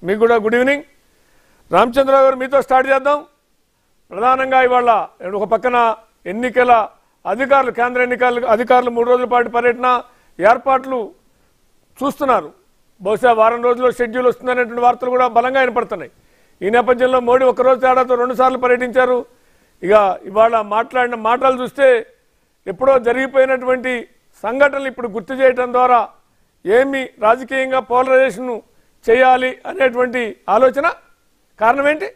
మీకు కూడా good evening Ramachandra Rao గారు మీతో స్టార్ట్ చేద్దాం ప్రధానంగా ఇవాళ ఒక పక్కన ఎన్నికల అధికారులు కేంద్ర ఎన్నికల అధికారులు మూడు రోజుల పాటు పర్యటన ఏర్పాట్లు చూస్తున్నారు బహుశా వారం రోజుల్లో షెడ్యూల్ వస్తుందనేటువంటి వార్తలు కూడా బలంగా వినపడుతున్నాయి ఈ నేపథ్యంలో మోడీ ఒక్కరోజు తేడాతో రెండుసార్లు పర్యటించారు ఇక ఇవాళ మాట్లాడిన మాటలు చూస్తే ఎప్పుడో జరిగిపోయినటువంటి సంఘటనలు ఇప్పుడు గుర్తు చేయడం ద్వారా ఏమి రాజకీయంగా పోలరైజేషన్ చేయాలి అనేటువంటి ఆలోచన కారణం ఏంటి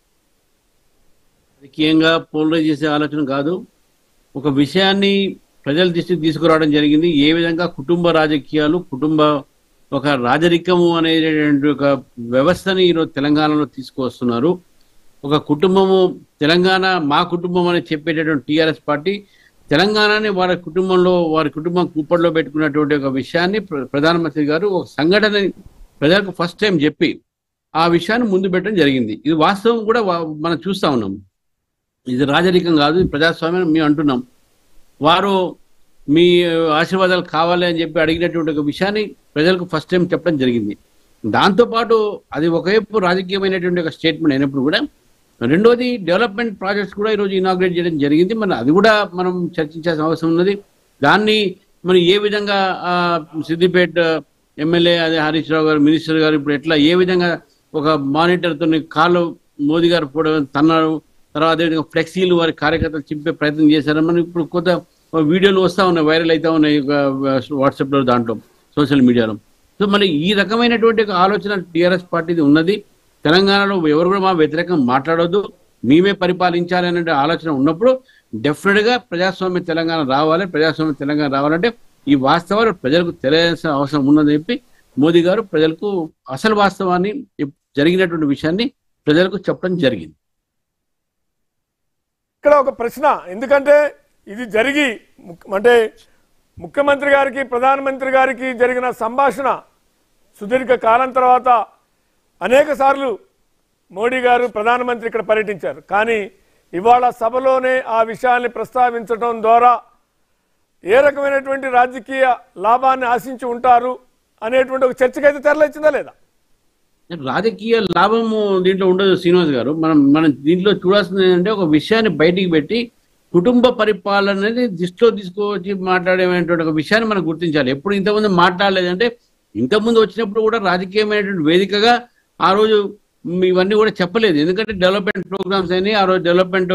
రాజకీయంగా పోలరైజ్ చేసే ఆలోచన కాదు ఒక విషయాన్ని ప్రజల దృష్టికి తీసుకురావడం జరిగింది ఏ విధంగా కుటుంబ రాజకీయాలు కుటుంబ ఒక రాజరికము అనేటువంటి ఒక వ్యవస్థని ఈరోజు తెలంగాణలో తీసుకువస్తున్నారు ఒక కుటుంబము తెలంగాణ మా కుటుంబం అని చెప్పేటటువంటి టీఆర్ఎస్ పార్టీ తెలంగాణని వారి కుటుంబంలో వారి కుటుంబం కూపట్లో పెట్టుకున్నటువంటి ఒక విషయాన్ని ప్ర- ప్రధానమంత్రి గారు ఒక సంఘటనని ప్రజలకు ఫస్ట్ టైం చెప్పి ఆ విషయాన్ని ముందు పెట్టడం జరిగింది ఇది వాస్తవం కూడా వా- మనం చూస్తా ఉన్నాం ఇది రాజరికం కాదు ఇది ప్రజాస్వామ్యం మేము అంటున్నాం వారు మీ ఆశీర్వాదాలు కావాలి అని చెప్పి అడిగినటువంటి ఒక విషయాన్ని ప్రజలకు ఫస్ట్ టైం చెప్పడం జరిగింది దాంతోపాటు అది ఒకవైపు రాజకీయమైనటువంటి ఒక స్టేట్మెంట్ అయినప్పుడు కూడా రెండోది డెవలప్మెంట్ ప్రాజెక్ట్స్ కూడా ఈరోజు ఇనాగ్రేట్ చేయడం జరిగింది మరి అది కూడా మనం చర్చించాల్సిన అవసరం ఉన్నది దాన్ని మరి ఏ విధంగా ఆ, సిద్దిపేట ఎమ్మెల్యే అదే హరీష్ రావు గారు మినిస్టర్ గారు ఇప్పుడు ఎట్లా ఏ విధంగా ఒక మానిటర్తో కాళ్ళు మోదీ గారు కూడా తన్నారు తర్వాత అదేవిధంగా ఫ్లెక్సీలు వారి కార్యకర్తలు చింపే ప్రయత్నం చేశారు మనం ఇప్పుడు కొత్త వీడియోలు వస్తూ ఉన్నాయి వైరల్ అవుతా ఉన్నాయి వాట్సాప్లో దాంట్లో సోషల్ మీడియాలో సో మరి ఈ రకమైనటువంటి ఒక ఆలోచన టీఆర్ఎస్ పార్టీది ఉన్నది తెలంగాణలో ఎవరు కూడా మా వ్యతిరేకం మాట్లాడొద్దు మేమే పరిపాలించాలి అనే ఆలోచన ఉన్నప్పుడు డెఫినెట్ గా ప్రజాస్వామ్య తెలంగాణ రావాలి ప్రజాస్వామ్య తెలంగాణ రావాలంటే ఈ వాస్తవాలు ప్రజలకు తెలియాల్సిన అవసరం ఉన్నదని చెప్పి మోదీ గారు ప్రజలకు అసలు వాస్తవాన్ని ఇప్- జరిగినటువంటి విషయాన్ని ప్రజలకు చెప్పడం జరిగింది ఇక్కడ ఒక ప్రశ్న ఎందుకంటే ఇది జరిగి ముక్- అంటే ముఖ్యమంత్రి గారికి ప్రధానమంత్రి గారికి జరిగిన సంభాషణ సుదీర్ఘ కాలం తర్వాత అనేక సార్లు మోడీ గారు ప్రధానమంత్రి ఇక్కడ పర్యటించారు కానీ ఇవాళ సభలోనే ఆ విషయాన్ని ప్రస్తావించడం ద్వారా ఏ రకమైనటువంటి రాజకీయ లాభాన్ని ఆశించి ఉంటారు అనేటువంటి ఒక చర్చకైతే తెరలేచిందా లేదా రాజకీయ లాభము దీంట్లో ఉండదు శ్రీనివాస్ గారు మనం మనం దీంట్లో చూడాల్సింది ఏంటంటే ఒక విషయాన్ని బయటికి పెట్టి కుటుంబ పరిపాలన అనేది దృష్టిలో తీసుకొచ్చి మాట్లాడేటువంటి ఒక విషయాన్ని మనం గుర్తించాలి ఎప్పుడు ఇంతకుముందు మాట్లాడలేదంటే ఇంతకుముందు వచ్చినప్పుడు కూడా రాజకీయమైనటువంటి వేదికగా ఆ రోజు ఇవన్నీ కూడా చెప్పలేదు ఎందుకంటే డెవలప్మెంట్ ప్రోగ్రామ్స్ అయినాయి ఆ రోజు డెవలప్మెంట్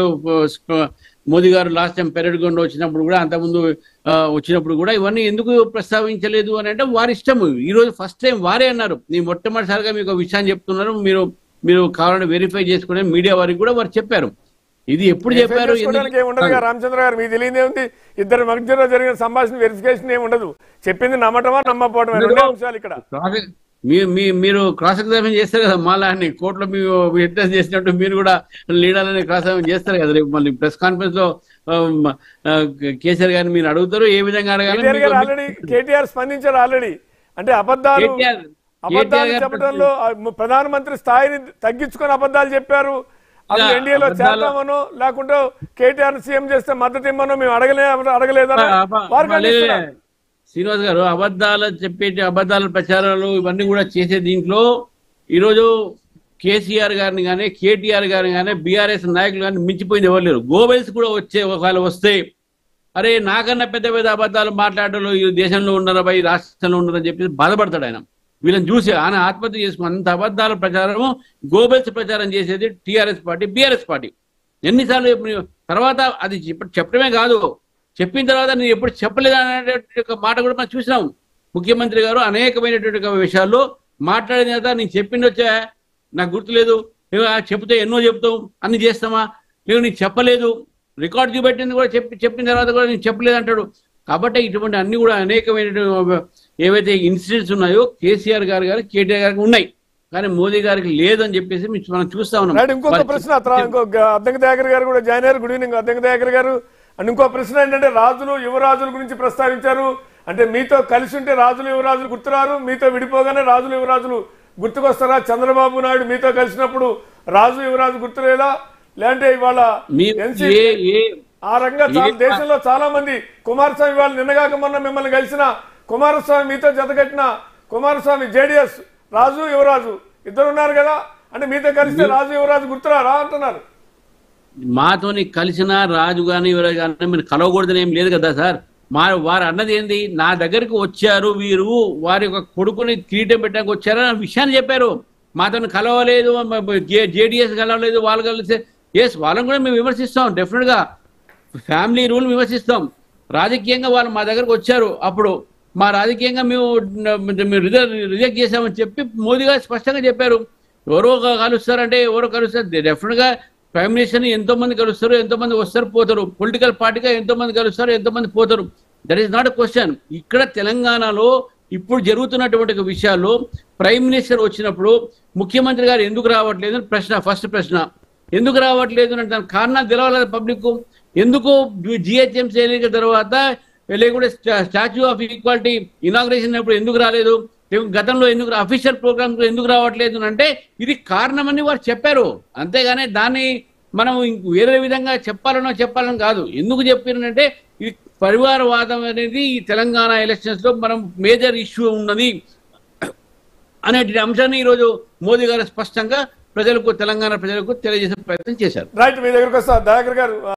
మోదీ గారు లాస్ట్ టైం పెరడ్గొండ వచ్చినప్పుడు కూడా అంతకుముందు ఆ, వచ్చినప్పుడు కూడా ఇవన్నీ ఎందుకు ప్రస్తావించలేదు అని అంటే వారి ఇష్టము ఈ రోజు ఫస్ట్ టైం వారే అన్నారు నేను మొట్టమొదటిసారిగా మీకు ఒక విషయాన్ని చెప్తున్నారు మీరు మీరు కావాలని వెరిఫై చేసుకునే మీడియా వారికి కూడా వారు చెప్పారు ఇది ఎప్పుడు చెప్పారు చేసుకోవడానికి ఏమి ఉండదు కదా రామచంద్ర గారు మీకు తెలియదు ఏముంది ఇద్దరి మధ్యలో జరిగిన సంభాషణ వెరిఫికేషన్ ఏమి ఉండదు చెప్పింది నమ్మటమా నమ్మకపోవటమా రెండే అంశాలు ఇక్కడ క్రాస్ మీ- మీ- మీరు క్రాస్ ఎగ్జామిన్ చేస్తారు కదా మళ్ళా అని కోర్టులో మీరు విట్నెస్ చేసినట్టు మీరు కూడా లీడర్లని క్రాస్ ఎగ్జామిన్ చేస్తారు కదా రేపు మళ్ళీ ప్రెస్ కాన్ఫరెన్స్ లో ఆ, మ- ఆ, కేసీఆర్ గారిని మీరు అడుగుతారు ఏ విధంగా అడగాలి కేటీఆర్ గారు మీకు- ఆల్రెడీ కేటీఆర్ స్పందించారు ఆల్రెడీ అంటే అబద్ధాలు కేటీఆర్ అబద్ధాలు కేటీఆర్ చెప్పడంలో ఆ ము- ప్రధానమంత్రి స్థాయిని తగ్గించుకొని అబద్ధాలు చెప్పారు అసలు ఇలా ఎన్డీఏలో అబద్ధాలు- చేద్దామనో లేకుంటే కేటీఆర్ సీఎం చేస్తే మద్దతు ఇమ్మనో మేము అడగలే అడగలేదని అబ్బా, వారు అబ్బా, లేదు, ఖండిస్తున్నారు. లేదు. శ్రీనివాస్ గారు అబద్ధాలు చెప్పే అబద్ధాల ప్రచారాలు ఇవన్నీ కూడా చేసే దీంట్లో ఈరోజు కేసీఆర్ గారిని కానీ కేటీఆర్ గారిని కానీ బీఆర్ఎస్ నాయకులు కానీ మించిపోయింది ఎవరు లేరు గోబెల్స్ కూడా వచ్చే ఒకవేళ వస్తే అరే నాకన్నా పెద్ద పెద్ద అబద్ధాలు మాట్లాడటంలో ఈ దేశంలో ఉన్నారా ఈ రాష్ట్రంలో ఉన్నారని చెప్పి బాధపడతాడు ఆయన వీళ్ళని చూసి ఆయన ఆత్మహత్య చేసుకుని అంత అబద్ధాల ప్రచారము గోబెల్స్ ప్రచారం చేసేది టీఆర్ఎస్ పార్టీ బీఆర్ఎస్ పార్టీ ఎన్నిసార్లు చెప్పిన- తర్వాత అది చెప్ప- చెప్పడమే కాదు చెప్పిన తర్వాత నేను ఎప్పుడు చెప్పలేదు అనేటువంటి ఒక మాట కూడా మనం చూసినాం ముఖ్యమంత్రి గారు అనేకమైనటువంటి ఒక విషయాల్లో మాట్లాడిన తర్వాత నేను చెప్పింది వచ్చా నాకు గుర్తులేదు ఏమో ఆ చెప్తే ఎన్నో చెప్తాం అన్ని చేస్తామా లేదు నీకు చెప్పలేదు రికార్డ్ చూపెట్టింది కూడా చెప్పి చెప్పిన తర్వాత కూడా నేను చెప్పలేదు అంటాడు కాబట్టి ఇటువంటి అన్ని కూడా అనేకమైన ఏవైతే ఇన్సిడెంట్స్ ఉన్నాయో కేసీఆర్ గారు గారు కేటీఆర్ గారికి ఉన్నాయి కానీ మోదీ గారికి లేదని చెప్పేసి మనం చూస్తా ఉన్నాం రైట్ ఇంకొక వారి- ప్రశ్న తర్వాత ఇంకొక అద్దంకి దయాకర్ గారు కూడా జాయిన్ అయ్యారు గుడ్ ఈవినింగ్ అద్దంకి దయాకర్ గారు అండ్ ఇంకో ప్రశ్న ఏంటంటే రాజులు యువరాజుల గురించి ప్రస్తావించారు అంటే మీతో కలిసి ఉంటే రాజులు యువరాజులు గుర్తురారు మీతో విడిపోగానే రాజులు యువరాజులు గుర్తుకొస్తారా చంద్రబాబు నాయుడు మీతో కలిసినప్పుడు రాజు యువరాజు గుర్తులేదా లేదంటే ఇవాళ మీ- NCP ఏ ఏ ఆ రంగా చాలా ఏ- దేశంలో చాలా మంది కుమారస్వామి వాళ్ళు నిన్నగాక మొన్న మిమ్మల్ని కలిసిన కుమారస్వామి మీతో జతకట్టిన కుమారస్వామి జేడిఎస్ రాజు యువరాజు ఇద్దరు ఉన్నారు కదా అంటే మీతో కలిస్తే రాజు యువరాజు గుర్తురారా అంటున్నారు మాతోని కలిసిన రాజు గాని ఎవరు కానీ మీరు కలవకూడదని ఏం లేదు కదా సార్ మా వారు అన్నది ఏంది నా దగ్గరికి వచ్చారు వీరు వారి యొక్క కొడుకుని కిరీటం పెట్టడానికి వచ్చారు అన్న విషయాన్ని చెప్పారు మాతో కలవలేదు జేడిఎస్ కలవలేదు వాళ్ళు కలిస్తే ఎస్ వాళ్ళని కూడా మేము విమర్శిస్తాం డెఫినెట్ గా ఫ్యామిలీ రూల్ విమర్శిస్తాం రాజకీయంగా వాళ్ళు మా దగ్గరకు వచ్చారు అప్పుడు మా రాజకీయంగా మేము మేము రిజెక్ట్ చేశామని చెప్పి మోదీ గారు స్పష్టంగా చెప్పారు ఎవరో ఒక కలుస్తారంటే ఎవరో కలుస్తారు డెఫినెట్ గా ప్రైమ్ మినిస్టర్ ని ఎంతో మంది కలుస్తారు ఎంతో మంది వస్తారు పోతారు పొలిటికల్ పార్టీగా ఎంతో మంది కలుస్తారు ఎంతో మంది పోతారు that is not a question ఇక్కడ తెలంగాణలో ఇప్పుడు జరుగుతున్నటువంటి ఒక విషయాల్లో ప్రైమ్ మినిస్టర్ వచ్చినప్పుడు ముఖ్యమంత్రి గారు ఎందుకు రావట్లేదు అని ప్రశ్న ఫస్ట్ ప్రశ్న ఎందుకు రావట్లేదు అంటే దానికి కారణాలు తెలవాలి పబ్లిక్ ఎందుకు జిహెచ్ఎంసీ ఎన్నికల తర్వాత లేకుంటే స్టాచ్యూ ఆఫ్ ఈక్వాలిటీ ఇనాగ్రేషన్ అప్పుడు ఎందుకు రాలేదు లేకుంటే గతంలో ఎందుకు అఫీషియల్ ప్రోగ్రామ్స్ ఎందుకు రావట్లేదు అని అంటే ఇది కారణమని వారు చెప్పారు అంతేగాని దాన్ని మనం ఇంక వేరే విధంగా చెప్పాలనో చెప్పాలని కాదు ఎందుకు చెప్పారంటే ఇది పరివారవాదం అనేది ఈ తెలంగాణ ఎలక్షన్స్ లో మనం మేజర్ ఇష్యూ ఉన్నది అనేటి అంశాన్ని ఈరోజు మోదీ గారు స్పష్టంగా ప్రజలకు తెలంగాణ ప్రజలకు తెలియజేసే ప్రయత్నం చేశారు రైట్ మీ దగ్గరకు వస్తా దయాకర్ గారు